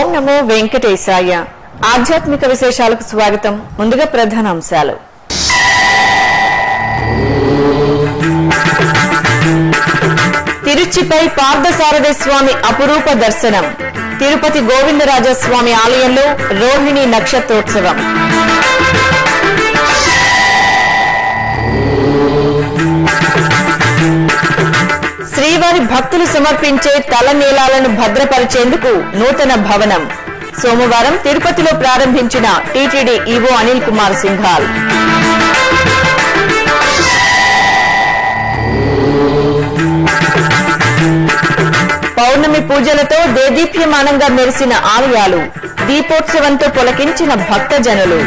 నమో వెంకటేశాయ ఆధ్యాత్మిక విశేషాలకు స్వాగతం ముందుగా ప్రధాన అంశాలు తిరుచిపై పార్థసారథి స్వామి అపురూప దర్శనం తిరుపతి గోవిందరాజస్వామి ఆలయంలో రోహిణి నక్షత్రోత్సవం శ్రీవారి భక్తులు సమర్పించే తలనీలాలను భద్రపరిచేందుకు నూతన భవనం సోమవారం తిరుపతిలో ప్రారంభించిన టీటీడీ ఈవో అనిల్ కుమార్ సింఘాల్ పౌర్ణమి పూజలతో దేదీప్యమానంగా మెరిసిన ఆలయాలు దీపోత్సవంతో పులకించిన భక్తజనులు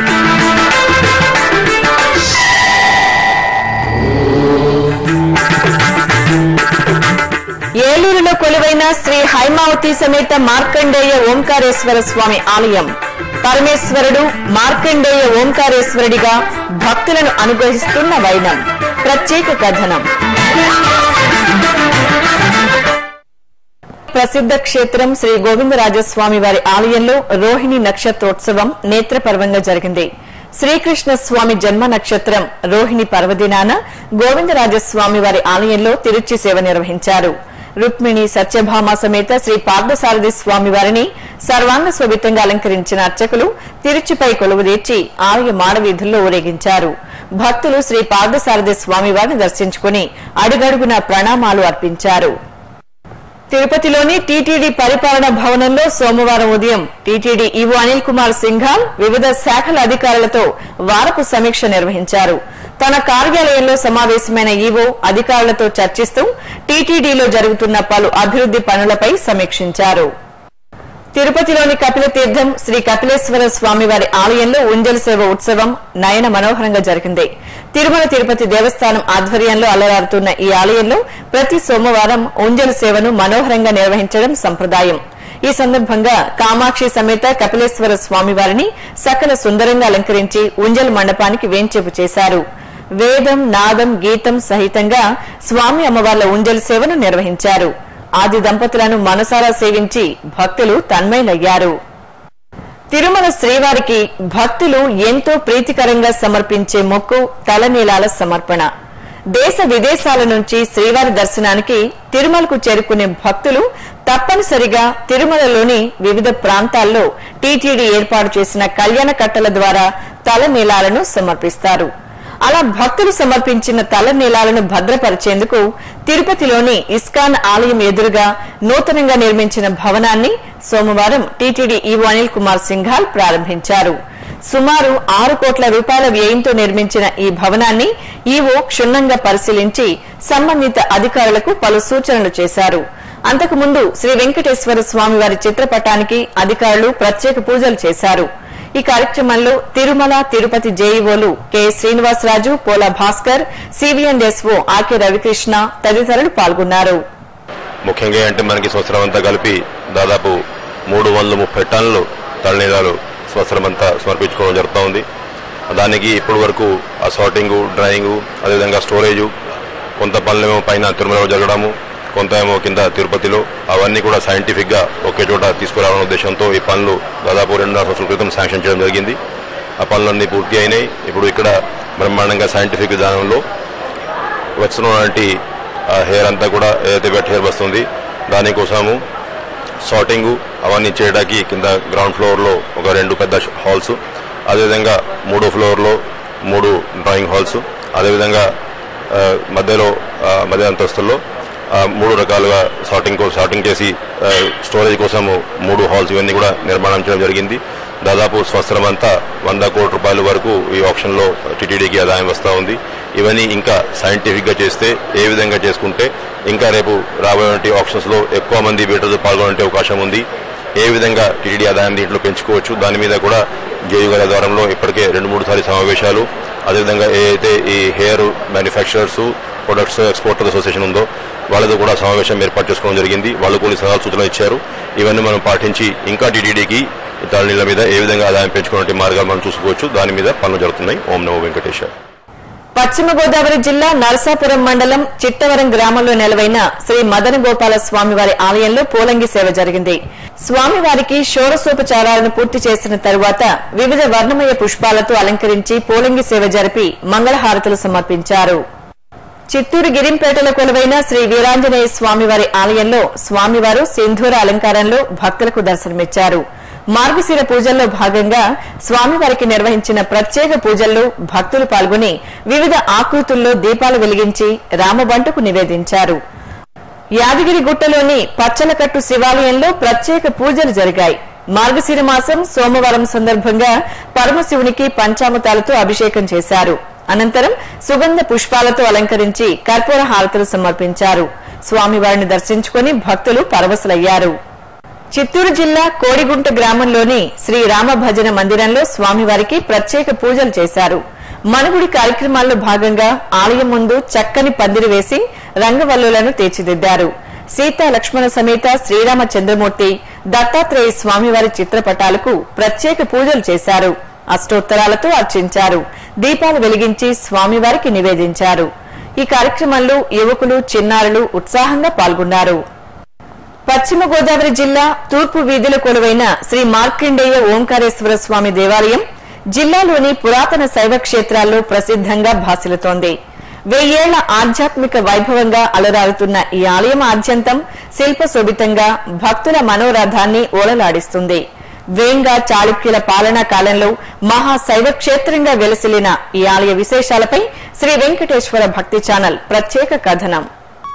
ఏలూరులో కొలువైన శ్రీ హైమావతి సమేత మార్కండేయ ఓంకారేశ్వర స్వామి ఆలయం పరమేశ్వరుడు మార్కండేయ ఓంకారేశ్వరుడిగా భక్తులను అనుగ్రహిస్తున్న వైనం ప్రత్యేక కథనం ప్రసిద్ధ క్షేత్రం శ్రీ గోవిందరాజస్వామి వారి ఆలయంలో రోహిణి నక్షత్రోత్సవం నేత్రపర్వంగా జరిగింది శ్రీకృష్ణ స్వామి జన్మ నక్షత్రం రోహిణి పర్వదినాన గోవిందరాజస్వామి వారి ఆలయంలో తిరుచి సేవ నిర్వహించారు రుక్మిణి సత్యభామ సమేత శ్రీ పార్థసారథి స్వామి వారిని సర్వాంగ శోభితంగా అలంకరించిన అర్చకులు తిరుచిపై కొలువుదీర్చి ఆలయ మాడవీధుల్లో ఊరేగించారు భక్తులు శ్రీ పార్థసారథి స్వామి వారిని దర్శించుకుని అడుగడుగున ప్రణామాలు అర్పించారు తిరుపతిలోని టీటీడీ పరిపాలన భవనంలో సోమవారం ఉదయం టీటీడీ ఈవో అనిల్ కుమార్ సింఘాల్ వివిధ శాఖల అధికారులతో వారపు సమీక్ష నిర్వహించారు తన కార్యాలయంలో సమావేశమైన ఈవో అధికారులతో చర్చిస్తూ టీటీడీలో జరుగుతున్న పలు అభివృద్ది పనులపై సమీక్షించారు తిరుపతిలోని కపిల తీర్థం శ్రీ కపిలేశ్వర స్వామి వారి ఆలయంలో ఉంజల్ సేవ ఉత్సవం నయన మనోహరంగా జరిగింది తిరుమల తిరుపతి దేవస్థానం ఆధ్వర్యంలో అలరారుతున్న ఈ ఆలయంలో ప్రతి సోమవారం ఉంజల్ సేవను మనోహరంగా నిర్వహించడం సంప్రదాయం ఈ సందర్భంగా కామాక్షి సమేత కపిలేశ్వర స్వామి వారిని సకల సుందరంగా అలంకరించి ఉంజల్ మండపానికి వేంచేపు చేశారు వేదం నాదం గీతం సహితంగా స్వామి అమ్మవార్ల ఉంజల్ సేవను నిర్వహించారు ఆది దంపతులను మనసారా సేవించి భక్తులు తన్మయులయ్యారు తిరుమల శ్రీవారికి భక్తులు ఎంతో ప్రీతికరంగా సమర్పించే మొక్కు తలనీలాల సమర్పణ దేశ విదేశాల నుంచి శ్రీవారి దర్శనానికి తిరుమలకు చేరుకునే భక్తులు తప్పనిసరిగా తిరుమలలోని వివిధ ప్రాంతాల్లో టీటీడీ ఏర్పాటు చేసిన కళ్యాణ కట్టల ద్వారా తలనీలాలను సమర్పిస్తారు అలా భక్తులు సమర్పించిన తలనీలాలను భద్రపరిచేందుకు తిరుపతిలోని ఇస్కాన్ ఆలయం ఎదురుగా నూతనంగా నిర్మించిన భవనాన్ని సోమవారం టీటీడీ ఈవో అనిల్ కుమార్ సింఘాల్ ప్రారంభించారు సుమారు ఆరు కోట్ల రూపాయల వ్యయంతో నిర్మించిన ఈ భవనాన్ని ఈవో క్షుణ్ణంగా పరిశీలించి సంబంధిత అధికారులకు పలు సూచనలు చేశారు అంతకుముందు శ్రీ వెంకటేశ్వర స్వామి వారి చిత్రపటానికి అధికారులు ప్రత్యేక పూజలు చేశారు ఈ కార్యక్రమంలో తిరుమల తిరుపతి జేఈఓలు K Srinivasaraju Pola Bhaskar CVNSO RK Ravikrishna తదితరులు పాల్గొన్నారు ముఖ్యంగా అంటే మనకి సంవత్సరం అంతా కలిపి దాదాపు మూడు వందల ముప్పై టన్నులు తలనీలాలు సంవత్సరం అంతా సమర్పించుకోవడం జరుగుతూ ఉంది దానికి ఇప్పటి వరకు ఆ సార్టింగు డ్రాయింగు అదేవిధంగా స్టోరేజు కొంత పనులేమో పైన తిరుమలలో జరగడము కొంత ఏమో కింద తిరుపతిలో అవన్నీ కూడా సైంటిఫిక్గా ఒకే చోట తీసుకురావాలనే ఉద్దేశంతో ఈ పనులు దాదాపు రెండున్నర సంవత్సరాల క్రితం శాంక్షన్ చేయడం జరిగింది ఆ పనులన్నీ పూర్తి అయినాయి ఇప్పుడు ఇక్కడ బ్రహ్మాండంగా సైంటిఫిక్ విధానంలో వస్తున్నటువంటి ఆ హెయిర్ అంతా కూడా ఏదైతే వెట్ హెయిర్ వస్తుంది దానికోసము సార్టింగు అవన్నీ చేయడానికి కింద గ్రౌండ్ ఫ్లోర్లో ఒక రెండు పెద్ద హాల్స్ అదేవిధంగా మూడో ఫ్లోర్లో మూడు డ్రాయింగ్ హాల్స్ అదేవిధంగా ఆ, మధ్యలో ఆ, మధ్య అంతస్తుల్లో ఆ, మూడు రకాలుగా సార్టింగ్ కో సార్టింగ్ చేసి ఆ, స్టోరేజ్ కోసము మూడు హాల్స్ ఇవన్నీ కూడా నిర్మాణం చేయడం జరిగింది దాదాపు సంవత్సరం అంతా వంద కోట్ల రూపాయల వరకు ఈ ఆప్షన్లో టీటీడీకి ఆదాయం వస్తూ ఉంది ఇవన్నీ ఇంకా సైంటిఫిక్గా చేస్తే ఏ విధంగా చేసుకుంటే ఇంకా రేపు రాబోయే ఆప్షన్స్లో ఎక్కువ మంది బీటర్స్ పాల్గొనే అవకాశం ఉంది ఏ విధంగా టీటీడీ ఆదాయం దీంట్లో పెంచుకోవచ్చు దాని మీద కూడా జేయు గారి ఆధ్వర్యంలో ఇప్పటికే రెండు మూడు సారి సమావేశాలు అదేవిధంగా ఏదైతే ఈ hair manufacturers products exporters association ఉందో వాళ్ళతో కూడా సమావేశం ఏర్పాటు చేసుకోవడం జరిగింది వాళ్ళు కొన్ని సలహాలు సూచనలు ఇచ్చారు ఇవన్నీ మనం పాటించి ఇంకా టీటీడీకి తలనీళ్ళ మీద ఏ విధంగా ఆదాయం పెంచుకునే మార్గాలు మనం చూసుకోవచ్చు దాని మీద పనులు జరుగుతున్నాయి ఓం నమో వెంకటేశ్వర పశ్చిమ గోదావరి జిల్లా నరసాపురం మండలం చిట్టవరం గ్రామంలో నెలవైన శ్రీ మదన గోపాల స్వామివారి ఆలయంలో పూలంగి సేవ జరిగింది స్వామివారికి షోడశోపచారాలను పూర్తి చేసిన తరువాత వివిధ వర్ణమయ పుష్పాలతో అలంకరించి పూలంగి సేవ జరిపి మంగళహారతులు సమర్పించారు చిత్తూరు గిరింపేటలో కొలువైన శ్రీ వీరాంజనేయ స్వామివారి ఆలయంలో స్వామివారు సింధూర అలంకారంలో భక్తులకు దర్శనమిచ్చారు మార్గశిర పూజల్లో భాగంగా స్వామివారికి నిర్వహించిన ప్రత్యేక పూజల్లో భక్తులు పాల్గొని వివిధ ఆకృతుల్లో దీపాలు వెలిగించి రామబంటుకు నివేదించారు యాదగిరి గుట్టలోని పచ్చలకట్టు శివాలయంలో ప్రత్యేక పూజలు జరిగాయి మార్గశిర మాసం సోమవారం సందర్భంగా పరమశివునికి పంచామృతాలతో అభిషేకం చేశారు అనంతరం సుగంధ పుష్పాలతో అలంకరించి కర్పూర హారతులు సమర్పించారు స్వామివారిని దర్శించుకుని భక్తులు పరవశులయ్యారు చిత్తూరు జిల్లా కోడిగుంట గ్రామంలోని శ్రీ రామ భజన మందిరంలో స్వామివారికి ప్రత్యేక పూజలు చేశారు మనుగుడి కార్యక్రమాల్లో భాగంగా ఆలయం ముందు చక్కని పందిరి వేసి రంగవల్లులను తీర్చిదిద్దారు సీతా లక్ష్మణ సమేత శ్రీరామ చంద్రమూర్తి దత్తాత్రేయ స్వామివారి చిత్రపటాలకు ప్రత్యేక పూజలు చేశారు అష్టోత్తరాలతో అర్చించారు దీపాలు వెలిగించి స్వామివారికి నివేదించారు ఈ కార్యక్రమంలో యువకులు చిన్నారులు ఉత్సాహంగా పాల్గొన్నారు పశ్చిమ గోదావరి జిల్లా తూర్పు వీధిలో కొలువైన శ్రీ మార్కండేయ ఓంకారేశ్వర స్వామి దేవాలయం జిల్లాలోని పురాతన శైవ క్షేత్రాల్లో ప్రసిద్ధంగా భాసిల్లుతోంది వెయ్యేళ్ల ఆధ్యాత్మిక వైభవంగా అలరారుతున్న ఈ ఆలయం ఆద్యంతం శిల్ప శోభితంగా భక్తుల మనోరథాన్ని ఓలలాడిస్తుంది వేంగ చాళుక్యుల పాలనా కాలంలో మహా శైవ క్షేత్రంగా వెలసిల్లిన ఈ ఆలయ విశేషాలపై శ్రీ వెంకటేశ్వర భక్తి ఛానల్ ప్రత్యేక కథనం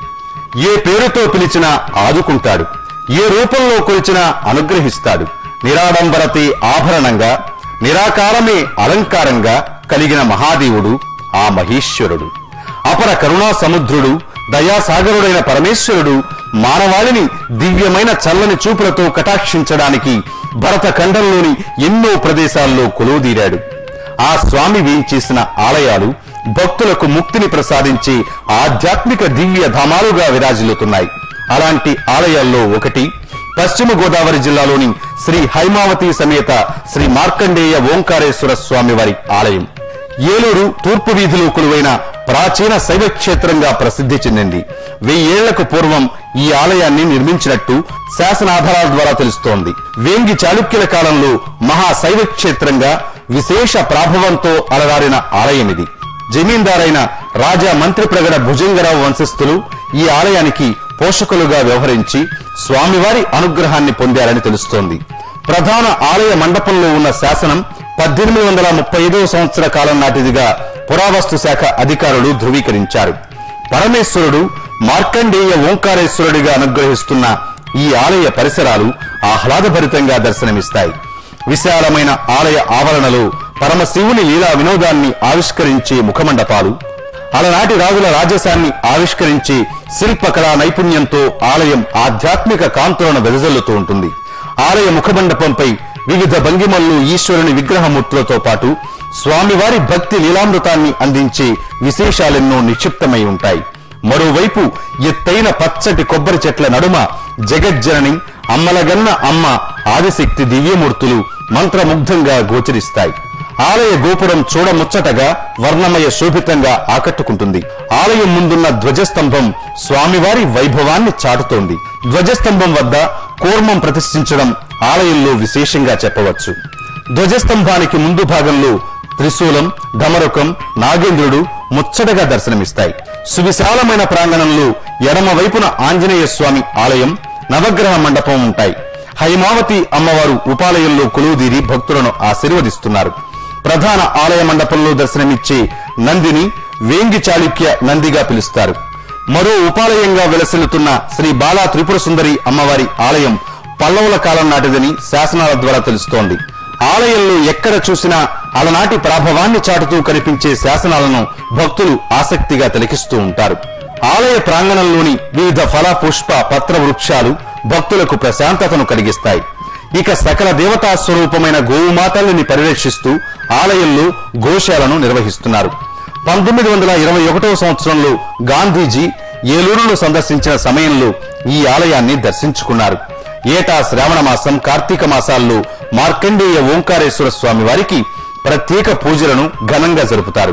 ఏ పేరుతో పిలిచినా ఆదుకుంటాడు ఏ రూపంలో కొలిచినా అనుగ్రహిస్తాడు నిరాడంబరతి ఆభరణంగా నిరాకారమే అలంకారంగా కలిగిన మహాదేవుడు ఆ మహేశ్వరుడు అపర కరుణా సముద్రుడు దయాసాగరుడైన పరమేశ్వరుడు మానవాళిని దివ్యమైన చల్లని చూపులతో కటాక్షించడానికి భరత ఖండంలోని ఎన్నో ప్రదేశాల్లో కొలువుదీరాడు ఆ స్వామి వేయించేసిన ఆలయాలు భక్తులకు ముక్తిని ప్రసాదించే ఆధ్యాత్మిక దివ్య ధామాలుగా విరాజిల్లుతున్నాయి అలాంటి ఆలయాల్లో ఒకటి పశ్చిమ గోదావరి జిల్లాలోని శ్రీ హైమావతి సమేత శ్రీ మార్కండేయ ఓంకారేశ్వర స్వామి వారి ఆలయం ఏలూరు తూర్పు వీధిలో కొలువైన ప్రాచీన శైవ క్షేత్రంగా ప్రసిద్ధి చెందింది వెయ్యేళ్లకు పూర్వం ఈ ఆలయాన్ని నిర్మించినట్టు శాసనాధారాల ద్వారా తెలుస్తోంది వేంగి చాళుక్యుల కాలంలో మహా శైవ క్షేత్రంగా విశేష ప్రాభవంతో అలరారిన ఆలయం ఇది జమీందారైన రాజా మంత్రి ప్రగడ భుజంగరావు వంశస్థులు ఈ ఆలయానికి పోషకులుగా వ్యవహరించి స్వామివారి అనుగ్రహాన్ని పొందారని తెలుస్తోంది ప్రధాన ఆలయ మండపంలో ఉన్న శాసనం పద్దెనిమిది వందల ముప్పై ఐదవ సంవత్సర కాలం నాటిదిగా పురావస్తు శాఖ అధికారులు ధృవీకరించారు పరమేశ్వరుడు మార్కండేయ ఓంకారేశ్వరుడిగా అనుగ్రహిస్తున్న ఈ ఆలయ పరిసరాలు ఆహ్లాదభరితంగా దర్శనమిస్తాయి విశాలమైన ఆలయ ఆవరణలో పరమశివుని లీలా వినోదాన్ని ఆవిష్కరించే ముఖమండపాలు అలనాటి రాజుల రాజసాన్ని ఆవిష్కరించే శిల్పకళా నైపుణ్యంతో ఆలయం ఆధ్యాత్మిక కాంతులను వెదజల్లుతూ ఉంటుంది ఆలయ ముఖమండపంపై వివిధ భంగిమల్లో ఈశ్వరుని విగ్రహమూర్తులతో పాటు స్వామివారి భక్తి లీలామృతాన్ని అందించే విశేషాలెన్నో నిక్షిప్తమై ఉంటాయి మరోవైపు ఎత్తైన పచ్చటి కొబ్బరి చెట్ల నడుమ జగజ్జనని అమ్మలగన్న అమ్మ ఆదిశక్తి దివ్యమూర్తులు మంత్రముగ్ధంగా గోచరిస్తాయి ఆలయ గోపురం చూడముచ్చటగా వర్ణమయ శోభితంగా ఆకట్టుకుంటుంది ఆలయం ముందున్న ధ్వజస్తంభం స్వామివారి వైభవాన్ని చాటుతోంది ధ్వజస్తంభం వద్ద కూర్మం ప్రతిష్ఠించడం ఆలయంలో విశేషంగా చెప్పవచ్చు ధ్వజస్తంభానికి ముందు భాగంలో త్రిశూలం ఢమరుకం నాగేంద్రుడు ముచ్చటగా దర్శనమిస్తాయి సువిశాలమైన ప్రాంగణంలో ఎడమ వైపున ఆంజనేయ స్వామి ఆలయం నవగ్రహ మండపం ఉంటాయి హైమావతి అమ్మవారు ఉపాలయంలో కొలువుదీరి భక్తులను ఆశీర్వదిస్తున్నారు ప్రధాన ఆలయ మండపంలో దర్శనమిచ్చే నందిని వేంగి చాళుక్య నందిగా పిలుస్తారు మరో ఉపాలయంగా వెలసిల్లుతున్న శ్రీ బాలా త్రిపుర సుందరి అమ్మవారి ఆలయం పల్లవుల కాలం నాటిదని శాసనాల ద్వారా తెలుస్తోంది ఆలయంలో ఎక్కడ చూసినా అలనాటి ప్రాభవాన్ని చాటుతూ కనిపించే శాసనాలను భక్తులు ఆసక్తిగా తిలకిస్తూ ఉంటారు ఆలయ ప్రాంగణంలోని వివిధ ఫల పుష్ప పత్ర వృక్షాలు భక్తులకు ప్రశాంతతను కలిగిస్తాయి ఇక సకల దేవతా స్వరూపమైన గోవుమాతల్ని పరిరక్షిస్తూ ఆలయంలో గోశాలను నిర్వహిస్తున్నారు పంతొమ్మిది వందల ఇరవై ఒకటవ సంవత్సరంలో గాంధీజీ ఏలూరును సందర్శించిన సమయంలో ఈ ఆలయాన్ని దర్శించుకున్నారు ఏటా శ్రావణ మాసం కార్తీక మాసాల్లో మార్కండేయ ఓంకారేశ్వర స్వామి వారికి ప్రత్యేక పూజలను ఘనంగా జరుపుతారు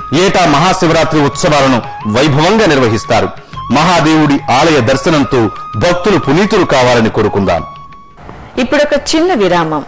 ఏటా మహాశివరాత్రి ఉత్సవాలను వైభవంగా నిర్వహిస్తారు మహాదేవుడి ఆలయ దర్శనంతో భక్తులు పునీతులు కావాలని కోరుకుందాం ఇప్పుడొక చిన్న విరామం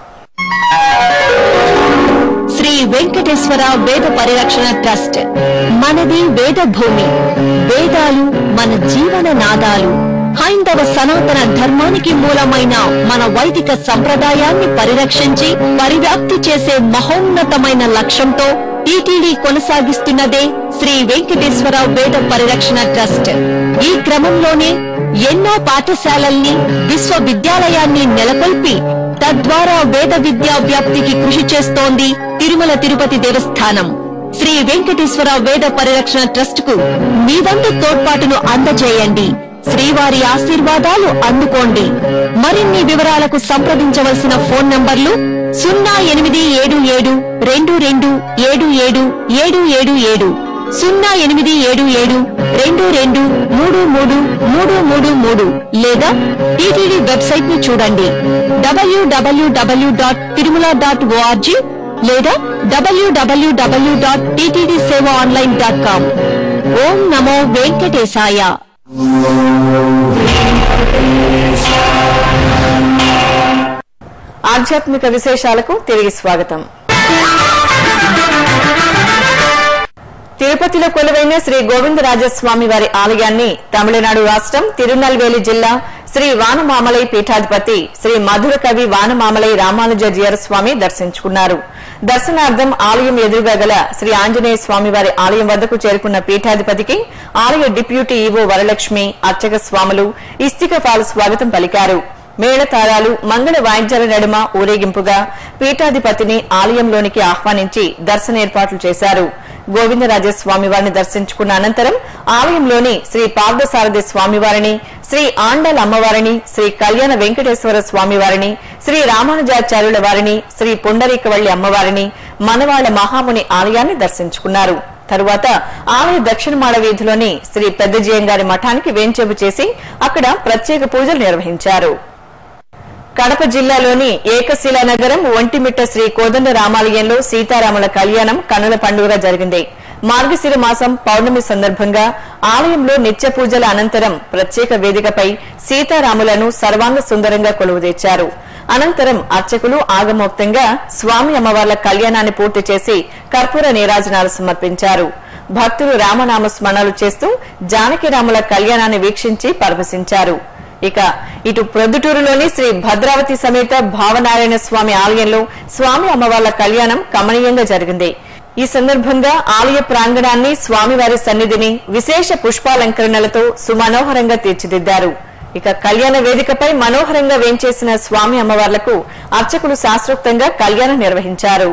శ్రీ వెంకటేశ్వర వేద పరిరక్షణ ట్రస్ట్ మనది వేద భూమి వేదాలు మన జీవన నాదాలు హైందవ సనాతన ధర్మానికి మూలమైన మన వైదిక సంప్రదాయాన్ని పరిరక్షించి పరివ్యాప్తి చేసే మహోన్నతమైన లక్ష్యంతో టీటీడీ కొనసాగిస్తున్నదే శ్రీ వెంకటేశ్వర వేద పరిరక్షణ ట్రస్ట్ ఈ క్రమంలోనే ఎన్నో పాఠశాలల్ని విశ్వవిద్యాలయాన్ని నెలకొల్పి తద్వారా వేద విద్యా వ్యాప్తికి కృషి చేస్తోంది తిరుమల తిరుపతి దేవస్థానం శ్రీ వెంకటేశ్వర వేద పరిరక్షణ ట్రస్ట్ కు మీ వంతు తోడ్పాటును అందజేయండి శ్రీవారి ఆశీర్వాదాలు అందుకోండి మరిన్ని వివరాలకు సంప్రదించవలసిన ఫోన్ నంబర్లు సున్నా ఎనిమిది ఏడు ఏడు రెండు రెండు ఏడు ఏడు ఏడు ఏడు ఏడు సున్నా ఎనిమిది ఏడు ఏడు రెండు రెండు మూడు మూడు మూడు మూడు మూడు లేదా టీటీడీ వెబ్సైట్ ని చూడండి WWW dot Tirumala dot ORG లేదా WWW dot TTD seva online dot com ఓం నమో వెంకటేశాయ ఆధ్యాత్మిక విశేషాలకు తిరిగి స్వాగతం తిరుపతిలో కొలువైన శ్రీ గోవిందరాజస్వామి వారి ఆలయాన్ని తమిళనాడు రాష్ట్రం తిరునల్వేలి జిల్లా శ్రీ వానమామలై పీఠాధిపతి శ్రీ మధుర కవి వానమామలై రామానుజర్యర స్వామి దర్శించుకున్నారు దర్శనార్థం ఆలయం ఎదురుగా గల శ్రీ ఆంజనేయ స్వామి వారి ఆలయం వద్దకు చేరుకున్న పీఠాధిపతికి ఆలయ డిప్యూటీ ఈవో వరలక్ష్మి అర్చక స్వాములు ఇస్తిక పాలు స్వాగతం పలికారు మేళతాళాలు మంగళ వాయిద్యాల నడుమ ఊరేగింపుగా పీఠాధిపతిని ఆలయంలోనికి ఆహ్వానించి దర్శన ఏర్పాట్లు చేశారు గోవిందరాజస్వామి వారిని దర్శించుకున్న అనంతరం ఆలయంలోని శ్రీ పార్థసారథి స్వామివారిని శ్రీ ఆండల్ అమ్మవారిని శ్రీ కళ్యాణ వెంకటేశ్వర స్వామివారిని శ్రీ రామానుజాచార్యుల వారిని శ్రీ పుండరీకవల్లి అమ్మవారిని మనవాళ్ల మహాముని ఆలయాన్ని దర్శించుకున్నారు తరువాత ఆలయ దక్షిణ మాడ వీధిలోని శ్రీ పెద్దజీయం గారి మఠానికి వేంచేపు చేసి అక్కడ ప్రత్యేక పూజలు నిర్వహించారు కడప జిల్లాలోని ఏకశిలా నగరం ఒంటిమిట్ట శ్రీ కోదండ రామాలయంలో సీతారాముల కళ్యాణం కనుల పండుగ జరిగింది మార్గశిర మాసం పౌర్ణమి సందర్భంగా ఆలయంలో నిత్య పూజల అనంతరం ప్రత్యేక వేదికపై సీతారాములను సర్వాంగ సుందరంగా కొలువు తెచ్చారు అనంతరం అర్చకులు ఆగమోక్తంగా స్వామి అమ్మవార్ల కళ్యాణాన్ని పూర్తి చేసి కర్పూర నీరాజనాలు సమర్పించారు భక్తులు రామనామ స్మరణలు చేస్తూ జానకిరాముల కళ్యాణాన్ని వీక్షించి పరవశించారు ఇక ఇటు ప్రొద్దుటూరులోని శ్రీ భద్రావతి సమేత భావనారాయణ స్వామి ఆలయంలో స్వామి అమ్మవార్ల కళ్యాణం కమనీయంగా జరిగింది ఈ సందర్భంగా ఆలయ ప్రాంగణాన్ని స్వామివారి సన్నిధిని విశేష పుష్పాలంకరణలతో సుమనోహరంగా తీర్చిదిద్దారు ఇక కళ్యాణ వేదికపై మనోహరంగా వేంచేసిన స్వామి అమ్మవార్లకు అర్చకులు శాస్త్రోక్తంగా కళ్యాణం నిర్వహించారు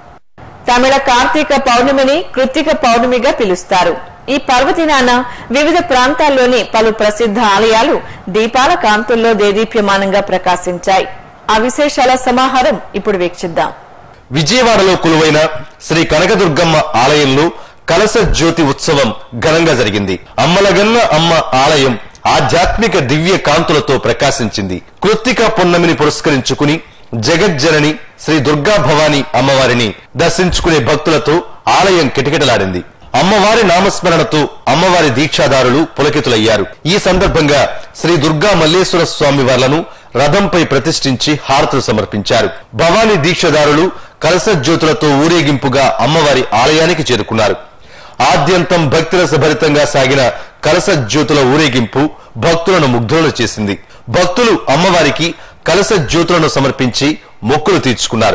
తమిళ కార్తీక పౌర్ణమిని కృత్తిక పౌర్ణమిగా పిలుస్తారు ఈ పర్వదినాన వివిధ ప్రాంతాల్లోని పలు ప్రసిద్ధ ఆలయాలు దీపాల కాంతుల్లో దేదీప్యమానంగా ప్రకాశించాయి ఆ విశేషాల సమాహారం ఇప్పుడు వీక్షిద్దాం విజయవాడలో కొలువైన శ్రీ కనకదుర్గమ్మ ఆలయంలో కలస జ్యోతి ఉత్సవం ఘనంగా జరిగింది అమ్మలగన్న అమ్మ ఆలయం ఆధ్యాత్మిక దివ్య కాంతులతో ప్రకాశించింది కృత్తిక పున్నమిని పురస్కరించుకుని జగజ్జనని శ్రీ దుర్గా భవాని అమ్మవారిని దర్శించుకునే భక్తులతో ఆలయం కిటకిటలాడింది అమ్మవారి నామస్మరణతో అమ్మవారి దీక్షాదారులు పులకితులయ్యారు ఈ సందర్భంగా శ్రీ దుర్గా మల్లేశ్వర స్వామి వార్లను రథంపై ప్రతిష్ఠించి హారతులు సమర్పించారు భవానీ దీక్షదారులు కలస జ్యోతులతో ఊరేగింపుగా అమ్మవారి ఆలయానికి చేరుకున్నారు ఆద్యంతం భక్తిరస భరితంగా సాగిన కలస జ్యోతుల ఊరేగింపు భక్తులను ముగ్ధులను చేసింది భక్తులు అమ్మవారికి కలస జ్యోతులను సమర్పించి మొక్కులు తీర్చుకున్నారు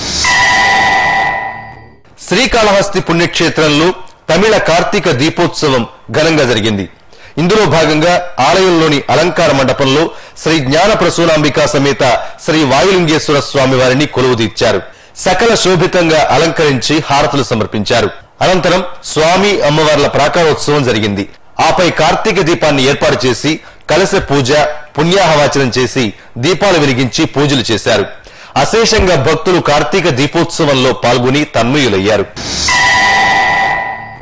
శ్రీకాళహస్తి పుణ్యక్షేత్రంలో తమిళ కార్తీక దీపోత్సవం ఘనంగా జరిగింది ఇందులో భాగంగా ఆలయంలోని అలంకార మండపంలో శ్రీ జ్ఞాన ప్రసూనాంబిక సమేత శ్రీ వాయులింగేశ్వర స్వామి వారిని కొలువు తీర్చారు సకల శోభితంగా అలంకరించి హారతులు సమర్పించారు అనంతరం స్వామి అమ్మవార్ల ప్రాకారోత్సవం జరిగింది ఆపై కార్తీక దీపాన్ని ఏర్పాటు చేసి కలశ పూజ పుణ్యాహవాచనం చేసి దీపాలు వెలిగించి పూజలు చేశారు అశేషంగా భక్తులు కార్తీక దీపోత్సవంలో పాల్గొని తన్మయులయ్యారు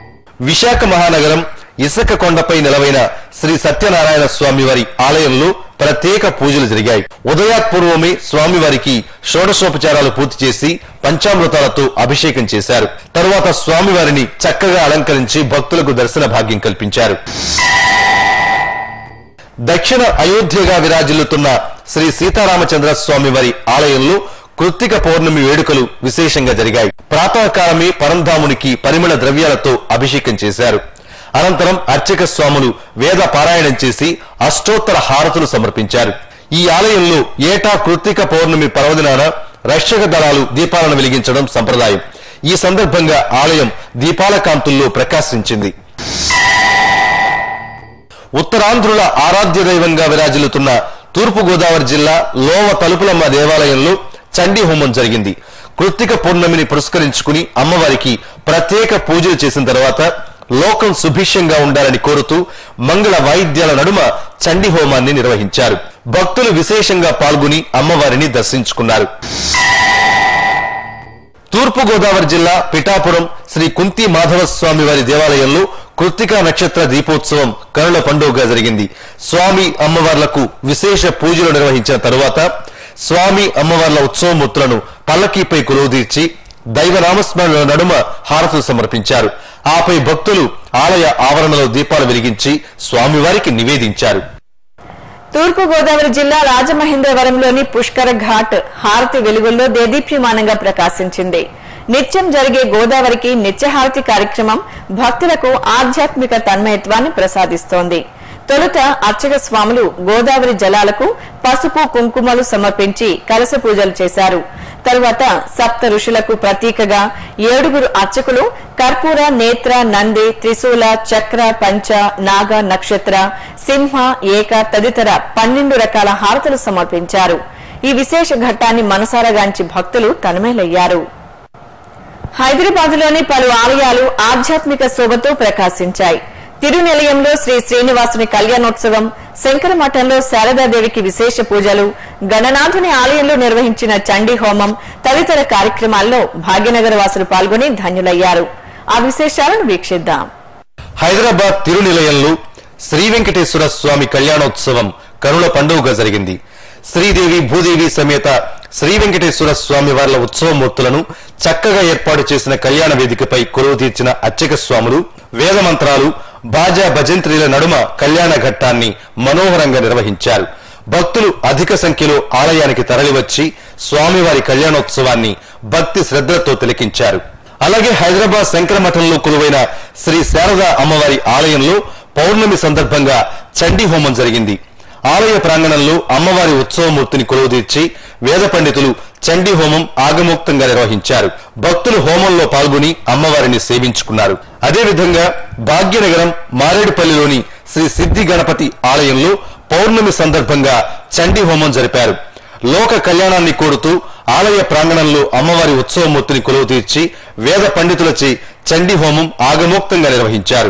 విశాఖ మహానగరం ఇసక కొండపై నిలవైన శ్రీ సత్యనారాయణ స్వామి వారి ఆలయంలో ప్రత్యేక పూజలు జరిగాయి ఉదయాత్పూర్వమే స్వామివారికి షోడశోపచారాలు పూర్తి చేసి పంచామృతాలతో అభిషేకం చేశారు తరువాత స్వామివారిని చక్కగా అలంకరించి భక్తులకు దర్శన భాగ్యం కల్పించారు దక్షిణ అయోధ్యగా విరాజిల్లుతున్న శ్రీ సీతారామచంద్ర స్వామి వారి ఆలయంలో కృత్తిక పౌర్ణమి వేడుకలు విశేషంగా జరిగాయి ప్రాతకాలమే పరంధామునికి పరిమళ ద్రవ్యాలతో అభిషేకం చేశారు అనంతరం అర్చక స్వాములు వేద పారాయణం చేసి అష్టోత్తర హారతులు సమర్పించారు ఈ ఆలయంలో ఏటా కృత్తిక పౌర్ణమి పర్వదినాన రక్షక దళాలు దీపాలను వెలిగించడం సంప్రదాయం ఈ సందర్భంగా ఆలయం దీపాల కాంతుల్లో ప్రకాశించింది ఉత్తరాంధ్రుల ఆరాధ్య దైవంగా విరాజిల్లుతున్న తూర్పు గోదావరి జిల్లా లోవ తలుపులమ్మ దేవాలయంలో చండీ హోమం జరిగింది కృత్తిక పౌర్ణమిని పురస్కరించుకుని అమ్మవారికి ప్రత్యేక పూజలు చేసిన తర్వాత లోకం సుభిక్షంగా ఉండాలని కోరుతూ మంగళ వాయిద్యాల నడుమ చండీ హోమాన్ని నిర్వహించారు భక్తులు విశేషంగా పాల్గొని అమ్మవారిని దర్శించుకున్నారు తూర్పు గోదావరి జిల్లా పిఠాపురం శ్రీ కుంతి మాధవ స్వామి వారి దేవాలయంలో కృత్తికా నక్షత్ర దీపోత్సవం కనుల పండుగగా జరిగింది స్వామి అమ్మవార్లకు విశేష పూజలు నిర్వహించిన తరువాత స్వామి అమ్మవార్ల ఉత్సవమూర్తులను పల్లకీపై కొలువుదీర్చి దైవ నామస్మరణ నడుమ హారతులు సమర్పించారు ఆపై భక్తులు ఆలయ ఆవరణలో దీపాలు వెలిగించి స్వామివారికి నివేదించారు తూర్పు గోదావరి జిల్లా రాజమహేంద్రవరంలోని పుష్కర ఘాట్ హారతి వెలుగుల్లో దేదీప్యమానంగా ప్రకాశించింది నిత్యం జరిగే గోదావరికి నిత్యహారతి కార్యక్రమం భక్తులకు ఆధ్యాత్మిక తన్మయత్వాన్ని ప్రసాదిస్తోంది తొలుత అర్చక స్వాములు గోదావరి జలాలకు పసుపు కుంకుమలు సమర్పించి కలస పూజలు చేశారు తరువాత సప్త ఋషులకు ప్రతీకగా ఏడుగురు అర్చకులు కర్పూర నేత్ర నంది త్రిశూల చక్ర పంచ నాగ నక్షత్ర సింహ ఏక తదితర పన్నెండు రకాల హారతులు సమర్పించారు ఈ విశేష ఘట్టాన్ని మనసారగాంచి భక్తులు తన్మేలయ్యారు హైదరాబాద్లోని పలు ఆలయాలు ఆధ్యాత్మిక శోభతో ప్రకాశించాయి తిరునిలయంలో శ్రీ శ్రీనివాసుని కళ్యాణోత్సవం శంకరమఠంలో శారదాదేవికి విశేష పూజలు గణనాథుని ఆలయంలో నిర్వహించిన చండీ హోమం తదితర కార్యక్రమాల్లో భాగ్యనగర వాసులు పాల్గొని ధన్యులయ్యారు ఆ విశేషాలను వీక్షిద్దాం హైదరాబాద్ తిరునిలయంలో శ్రీ వెంకటేశ్వర స్వామి కళ్యాణోత్సవం కనుల పండుగగా జరిగింది శ్రీదేవి భూదేవి సమేత శ్రీ వెంకటేశ్వర స్వామి వార్ల ఉత్సవమూర్తులను చక్కగా ఏర్పాటు చేసిన కళ్యాణ వేదికపై కొలువు తీర్చిన అర్చక స్వాములు వేద మంత్రాలు బాజా భజంత్రీల నడుమ కళ్యాణ ఘట్టాన్ని మనోహరంగా నిర్వహించారు భక్తులు అధిక సంఖ్యలో ఆలయానికి తరలివచ్చి స్వామివారి కళ్యాణోత్సవాన్ని భక్తి శ్రద్ధలతో తిలకించారు అలాగే హైదరాబాద్ శంకరమఠంలో కొలువైన శ్రీ శారదా అమ్మవారి ఆలయంలో పౌర్ణమి సందర్భంగా చండీ హోమం జరిగింది ఆలయ ప్రాంగణంలో అమ్మవారి ఉత్సవమూర్తిని కొలువుదీర్చి వేద పండితులు చండీ హోమం ఆగమోక్తంగా నిర్వహించారు భక్తులు హోమంలో పాల్గొని అమ్మవారిని సేవించుకున్నారు అదేవిధంగా భాగ్యనగరం మారేడుపల్లిలోని శ్రీ సిద్ధి గణపతి ఆలయంలో పౌర్ణమి సందర్భంగా చండీ హోమం జరిపారు లోక కళ్యాణాన్ని కోరుతూ ఆలయ ప్రాంగణంలో అమ్మవారి ఉత్సవమూర్తిని కొలువు తీర్చి వేద పండితులచే చండీ హోమం ఆగమోక్తంగా నిర్వహించారు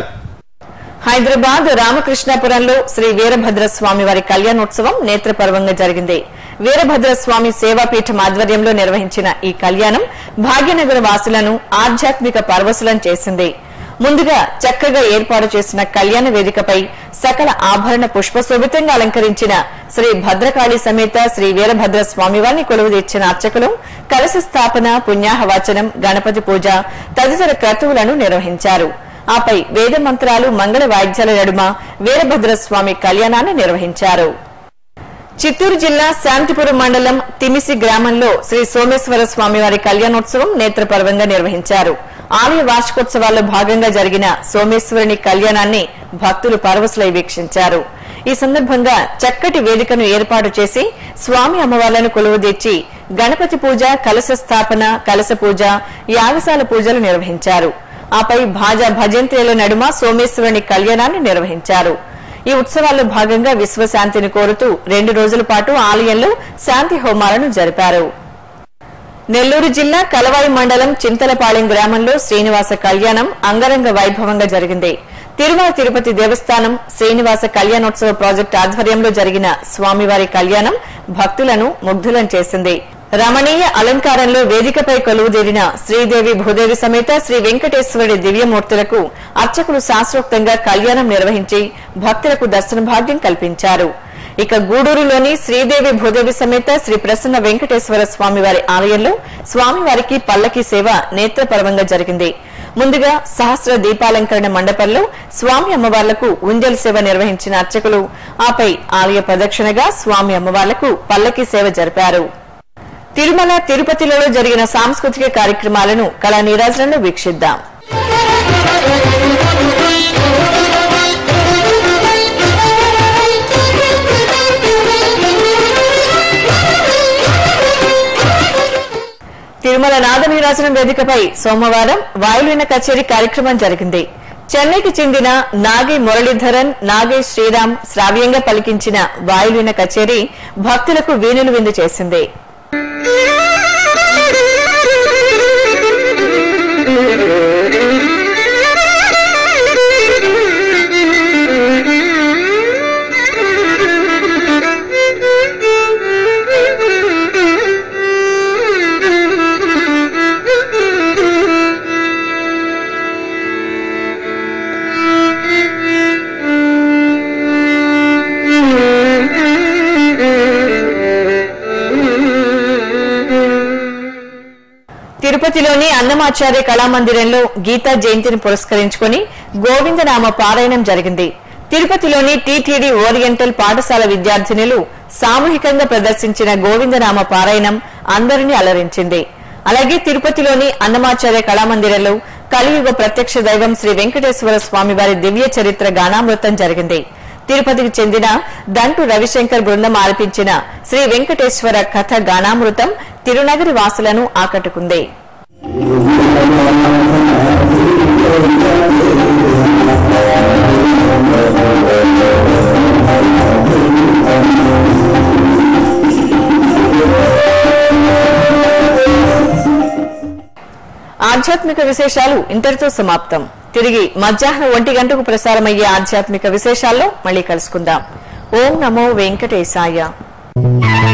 హైదరాబాద్ రామకృష్ణాపురంలో శ్రీ వీరభద్ర స్వామి వారి కళ్యాణోత్సవం నేత్రపర్వంగా జరిగింది వీరభద్ర స్వామి సేవాపీఠం ఆధ్వర్యంలో నిర్వహించిన ఈ కళ్యాణం భాగ్యనగర వాసులను ఆధ్యాత్మిక పరవశులం చేసింది ముందుగా చక్కగా ఏర్పాటు చేసిన కళ్యాణ వేదికపై సకల ఆభరణ పుష్పశోభితంగా అలంకరించిన శ్రీ భద్రకాళి సమేత శ్రీ వీరభద్ర స్వామివారిని కొలువు తెచ్చిన అర్చకులు కలశ స్థాపన పుణ్యాహవచనం గణపతి పూజ తదితర క్రతువులను నిర్వహించారు ఆపై వేద మంత్రాలు మంగళ వాయిద్యాల నడుమ వీరభద్ర స్వామి కళ్యాణాన్ని నిర్వహించారు చిత్తూరు జిల్లా శాంతిపురం మండలం తిమిసి గ్రామంలో శ్రీ సోమేశ్వర స్వామివారి కళ్యాణోత్సవం నేత్రపర్వంగా నిర్వహించారు ఆలయ వార్షికోత్సవాల్లో భాగంగా జరిగిన సోమేశ్వరుని కళ్యాణాన్ని భక్తులు పరవశులై వీక్షించారు ఈ సందర్భంగా చక్కటి వేదికను ఏర్పాటు చేసి స్వామి అమ్మవార్లను కొలువుదీర్చి గణపతి పూజ కలశ స్థాపన కలశ పూజ యాగశాల పూజలు నిర్వహించారు ఆపై భాజా భజంత్రీల నడుమ సోమేశ్వరుని కళ్యాణాన్ని నిర్వహించారు ఈ ఉత్సవాల్లో భాగంగా విశ్వశాంతిని కోరుతూ రెండు రోజుల పాటు ఆలయంలో శాంతి హోమాలను జరిపారు నెల్లూరు జిల్లా కలవాయి మండలం చింతలపాళెం గ్రామంలో శ్రీనివాస కళ్యాణం అంగరంగ వైభవంగా జరిగింది తిరుమల తిరుపతి దేవస్థానం శ్రీనివాస కళ్యాణోత్సవ ప్రాజెక్టు ఆధ్వర్యంలో జరిగిన స్వామివారి కళ్యాణం భక్తులను ముగ్ధులం చేసింది రమణీయ అలంకారంలో వేదికపై కొలువుదీరిన శ్రీదేవి భూదేవి సమేత శ్రీ వెంకటేశ్వరుడి దివ్యమూర్తులకు అర్చకులు శాస్త్రోక్తంగా కళ్యాణం నిర్వహించి భక్తులకు దర్శన భాగ్యం కల్పించారు ఇక గూడూరులోని శ్రీదేవి భూదేవి సమేత శ్రీ ప్రసన్న వెంకటేశ్వర స్వామివారి ఆలయంలో స్వామివారికి పల్లకి సేవ నేత్రపర్వంగా జరిగింది ముందుగా సహస్ర దీపాలంకరణ మండపంలో స్వామి అమ్మవార్లకు ఉంజల్ సేవ నిర్వహించిన అర్చకులు ఆపై ఆలయ ప్రదక్షిణగా స్వామి అమ్మవార్లకు పల్లకి సేవ జరిపారు తిరుమల తిరుపతిలలో జరిగిన సాంస్కృతిక కార్యక్రమాలను కళా నీరాజనను వీక్షిద్దాం తిరుమల నాదనీరాజనం వేదికపై సోమవారం వాయులీన కచేరీ కార్యక్రమం జరిగింది చెన్నైకి చెందిన నాగి మురళీధరన్ నాగి శ్రీరామ్ శ్రావ్యంగా పలికించిన వాయులీన కచేరీ భక్తులకు వీణులు విందు చేసింది తిరుపతిలోని అన్నమాచార్య కళామందిరంలో గీతా జయంతిని పురస్కరించుకుని గోవిందనామ పారాయణం జరిగింది తిరుపతిలోని టీటీడీ ఓరియంటల్ పాఠశాల విద్యార్థినులు సామూహికంగా ప్రదర్శించిన గోవిందనామ పారాయణం అందరినీ అలరించింది అలాగే తిరుపతిలోని అన్నమాచార్య కళామందిరంలో కలియుగ ప్రత్యక్ష దైవం శ్రీ వెంకటేశ్వర స్వామి వారి దివ్య చరిత్ర గానామృతం జరిగింది తిరుపతికి చెందిన దంటు రవిశంకర్ బృందం ఆలపించిన శ్రీ వెంకటేశ్వర కథ గానామృతం తిరునగరి వాసులను ఆకట్టుకుంది ఆధ్యాత్మిక విశేషాలు ఇంతటితో సమాప్తం తిరిగి మధ్యాహ్నం ఒంటి గంటకు ప్రసారమయ్యే ఆధ్యాత్మిక విశేషాల్లో మళ్ళీ కలుసుకుందాం ఓం నమో వెంకటేశాయ